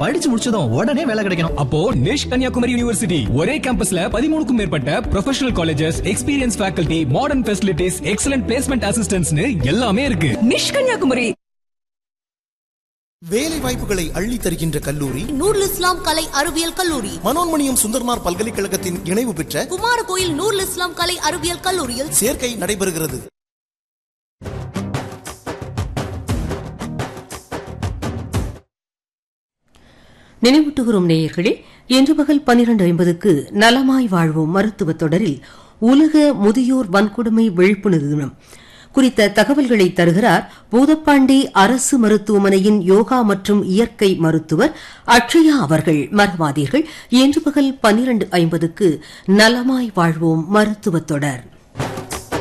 படிச்சு முடிச்சதும் உடனே வேலை கிடைக்கணும் அப்போ நிஷ் கன்னியாகுமரி யூனிவர்சிட்டி ஒரே கேம்பஸ்ல பதிமூணுக்கும் மேற்பட்ட professional colleges experience faculty modern facilities excellent placement அசிஸ்டன்ட்ஸ்னு எல்லாமே இருக்கு நிஷ் கன்னியாகுமரி வேலை வாய்ப்புகளை அள்ளி தருகின்ற கல்லூரி நூருல் இஸ்லாம் கலை அறிவியல் கல்லூரி மனோன்மணியம் சுந்தர்மார் பல்கலைக்கழகத்தின் இணைவு பெற்ற குமாரகோயில் நூருல் இஸ்லாம் கலை அறிவியல் கல்லூரியில் சேர்க்கை நடைபெறுகிறது நினைவூட்டுகிறோம் நேயர்களே இன்று பகல் பனிரெண்டு ஐம்பதுக்கு நலமாய் வாழ்வோம் மருத்துவ தொடரில் உலக முதியோர் வன்கொடுமை விழிப்புணர்வு தினம் குறித்த தகவல்களை தருகிறார் பூதப்பாண்டி அரசு மருத்துவமனையின் யோகா மற்றும் இயற்கை மருத்துவர் அக்ஷயா அவர்கள் மறவாதீர்கள் இன்று பகல் பனிரெண்டு ஐம்பதுக்கு நலமாய் வாழ்வோம் மருத்துவ தொடர்